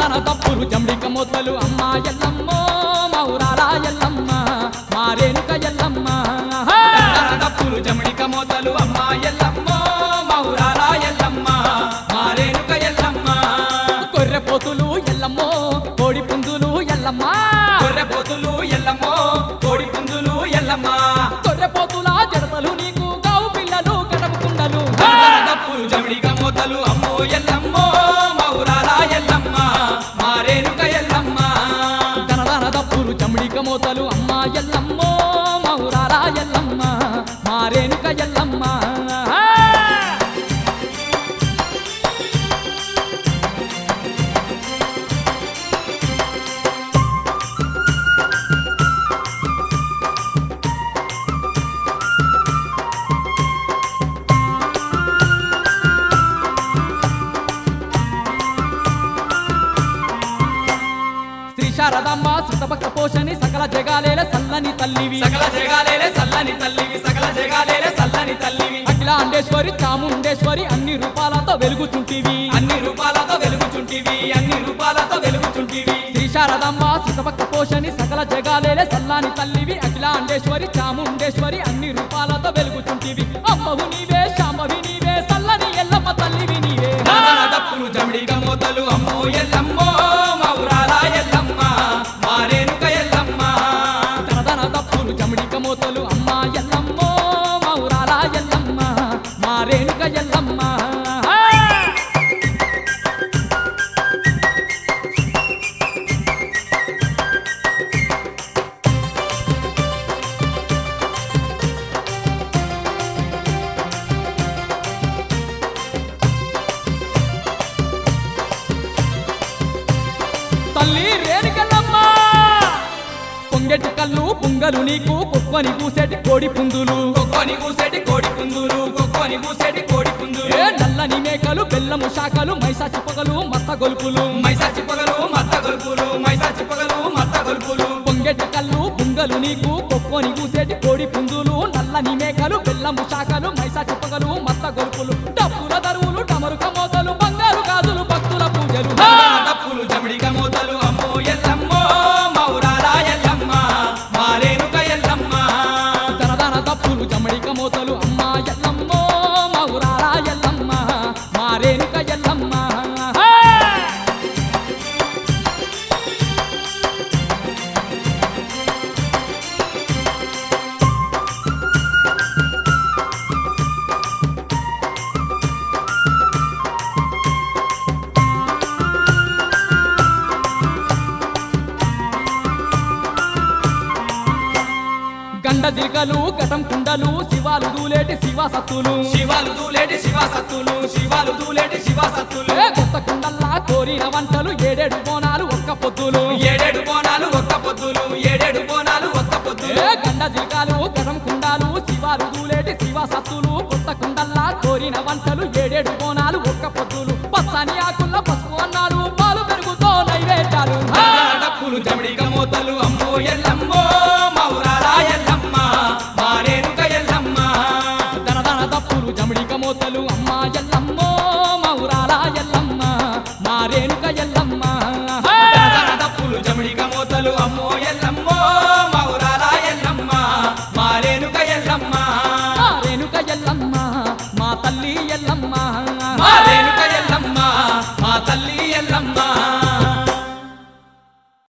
తన తప్పులు జమిడిక మొత్తలు అమ్మ ఎల్లమ్మో మౌరాల ఎల్లమ్మ మారేనుక ఎల్లమ్మ తన తప్పులు జమిడిక మోతలు అమ్మ ఎల్లమ్మ మౌరాల ఎల్లమ్మ మారేనుక ఎల్లమ్మ గొర్రె పోతులు ఎల్లమ్మో కోడి పుందులు ఎల్లమ్మ గొర్రె పోతులు ఎల్లమ్మ కోడి పుంజులు ఎల్లమ్మ గొర్రె పోతుల జడతలు నీకు గావు పిల్లలు గడపు కుండలు తన తప్పులు జమిడిక మోతలు అమ్మో ఎల్లమ్మ మౌరాల ఎల్లమ్మ మారేనుక ఎల్లమ్మ దనదన దప్పులు జమిడిక మోతలు అమ్మ ఎల్లమ్మో మౌరాల ఎల్లమ్మ మారేనుక ఎల్లమ్మ శ్రీ శారదమ్మ శృతభక్త పోషణి సకల జగాలేల సల్లని తల్లివి సకల జగాలేలే సల్లని తల్లివి సకల జగాలేలే సల్లని తల్లివి అఖిలాండేశ్వరి చాముండేశ్వరి అన్ని రూపాలతో వెలుగుచుంటివి అన్ని రూపాలతో వెలుగుచుంటివి అన్ని రూపాలతో వెలుగుచుంటివి శ్రీ శారదమ్మ శృతభక్త పోషణి సకల జగాలేల సల్లాని తల్లివి అఖిలాండేశ్వరి చాముండేశ్వరి అన్ని రూపాలతో వెలుగుచుంటివి అమ్మవు నీవే శాంభవి నీవే సల్లని ఎల్లమ్మ తల్లివి నీవే నాదన డప్పులు జమిడిక మోతలు అమ్మో ఎల్లమ్మో మౌరాల ఎల్లమ్మ మారేనుక ఎల్లమ్మ తనదన తప్పులు జమిడిక మోతలు అమ్మ ఎల్లమ్మో మౌరాల ఎల్లమ్మ మారేనుక ఎల్లమ్మ తల్లి రేణుకెళ్ళమ్మ పొంగెటి కళ్ళు పుంగలు నీకు కుక్కని కూసేటి కోడి పుందులు కొక్కొని కూసేటి కోడి పుంజులు కొక్కొని కూసేటి కోడి పుంజులు ఏ నల్లని మేకలు బెల్లము శాఖలు మైసా చిప్పగలు మత్త గొలుపులు మైసా చిప్పగలు మత్త గొలుపులు మైసా చిప్పగలు మత్త గొలుపులు పొంగెటి కళ్ళు పుంగలు నీకు కుక్కని కూసేటి కోడి పుందులు నల్లని మేకలు బెల్లము శాఖలు మైసా చిప్పగలు మత్త గొలుపులు డప్పుల దరువులు డమరుక మోతలు బంగారు గాజులు భక్తుల పూజలు నాదన డప్పులు జమిడిక మోతలు అమ్మో ఎల్లమ్మో మౌరాల ఎల్లమ్మ మారేనుక ఎల్లమ్మ దనదన దప్పులు జమడిక మోతలు అమ్మ ఎల్లమ్మో మౌరాల ఎల్లమ్మ మారేనుక ఎల్లమ్మ గండ జిల్కలు గటం కుండలు శివాలు దూలేటి శివ సత్తులు శివాలు దూలేటి శివ సత్తులు శివాలు దూలేటి శివ సత్తులు ఏ కొత్త కుండల్లా కోరిన వంటలు ఏడేడు బోనాలు ఒక్క పొద్దులు ఏడేడు బోనాలు ఒక్క పొద్దులు ఏడేడు బోనాలు ఒక్క పొద్దులు ఏ గండ జిల్కాలు గటం కుండాలు శివాలు దూలేటి శివ సత్తులు కొత్త కుండల్లా కోరిన వంటలు ఏడేడు బోనాలు ఒక్క పొద్దులు పచ్చని ఆకుల్లో పసుపు అన్నాలు పాలు పెరుగుతో నైవేద్యాలు డప్పులు జమిడిక మోతలు అమ్మో ఎల్లమ్మో మౌరాల ఎల్లమ్మ మారేనుక ఎల్లమ్మ దనదన దప్పులు జమిడిక మోతలు అమ్మ ఎల్లమ్మో మౌరాల ఎల్లమ్మ మారేనుక ఎల్లమ్మ డప్పులు జమిడిక మోతలు అమ్మో ఎల్లమ్మ